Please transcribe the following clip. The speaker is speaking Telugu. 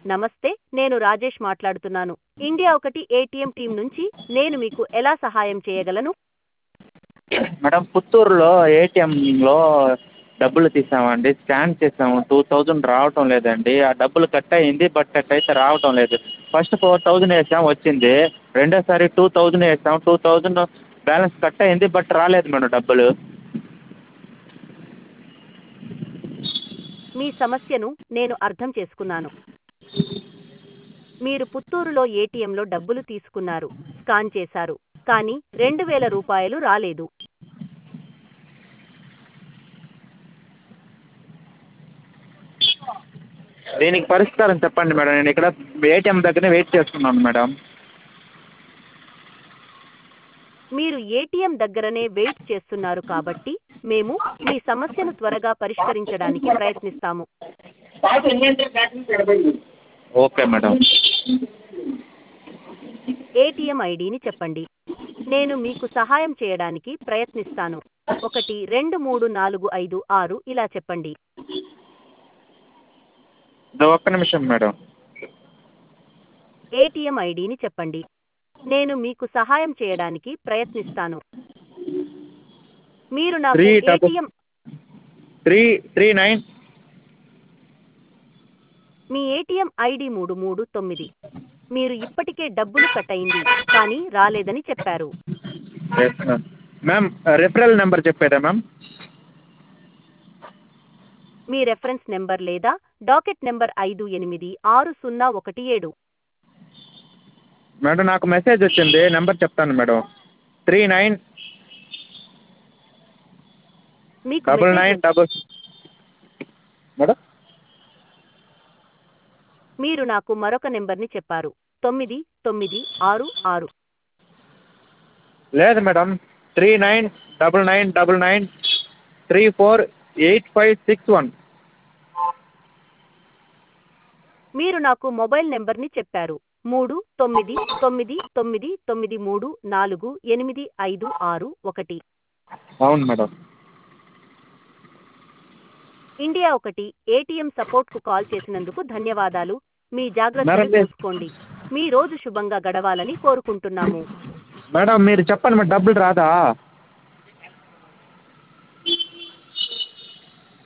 నమస్తే నేను రాజేష్ మాట్లాడుతున్నాను ఇండియా ఒకటి ఏటీఎం టీం నుంచి నేను మీకు ఎలా సహాయం చేయగలను మేడం పుత్తూరులో ఏటీఎంలో డబ్బులు తీసామండి స్కాన్ చేసాము టూ థౌజండ్ రావటం లేదండి ఆ డబ్బులు కట్ అయింది బట్ కట్ అయితే రావటం లేదు ఫస్ట్ ఫోర్ థౌజండ్ వేసాం వచ్చింది రెండోసారి టూ థౌజండ్ వేసాం టూ థౌజండ్ బ్యాలెన్స్ కట్ అయింది బట్ రాలేదు మేడం డబ్బులు మీ సమస్యను నేను అర్థం చేసుకున్నాను మీరు పుత్తూరులో ఏటీఎంలో డబ్బులు తీసుకున్నారు స్కాన్ చేశారు కానీ రెండు వేల రూపాయలు రాలేదు దీనికి పరిష్కారం చెప్పండి మేడం నేను ఇక్కడ ఏటీఎం దగ్గరనే వెయిట్ చేస్తున్నాను మేడం మీరు ఏటీఎం దగ్గరనే వెయిట్ చేస్తున్నారు కాబట్టి మేము మీ సమస్యను త్వరగా పరిష్కరించడానికి ప్రయత్నిస్తాము ఓకే మేడం ఏటీఎం ఐడిని చెప్పండి నేను మీకు సహాయం చేయడానికి ప్రయత్నిస్తాను ఒకటి రెండు మూడు నాలుగు ఐదు ఆరు ఇలా చెప్పండి ఇది ఒక్క నిమిషం మేడం ఏటీఎం ఐడిని చెప్పండి నేను మీకు సహాయం చేయడానికి ప్రయత్నిస్తాను మీరు నాకు Three double- ATM three three nine మీ ఏటీఎం ఐడి మూడు మూడు తొమ్మిది మీరు ఇప్పటికే డబ్బులు కట్ అయింది కానీ రాలేదని చెప్పారు yes ma'am ma'am referral number చెప్పారా మ్యామ్ మీ రెఫరెన్స్ నెంబర్ లేదా డాకెట్ నెంబర్ ఐదు ఎనిమిది ఆరు సున్నా ఒకటి ఏడు మేడం నాకు మెసేజ్ వచ్చింది నెంబర్ చెప్తాను మేడం త్రీ నైన్ మీకు double message nine double madam మీరు నాకు మరొక నెంబర్ని చెప్పారు తొమ్మిది తొమ్మిది ఆరు ఆరు లేదు madam three nine double nine double nine three four eight five six one మీరు నాకు మొబైల్ నెంబర్ని చెప్పారు మూడు తొమ్మిది తొమ్మిది తొమ్మిది తొమ్మిది మూడు నాలుగు ఎనిమిది ఐదు ఆరు ఒకటి అవును మేడం ఇండియా ఒకటి ఏటీఎం సపోర్ట్కు కాల్ చేసినందుకు ధన్యవాదాలు మీ జాగ్రత్తలు మేడం, మీ- చూసుకోండి మీ రోజు శుభంగా గడవాలని కోరుకుంటున్నాము మేడం మీరు చెప్పండి మేడం డబ్బులు రాదా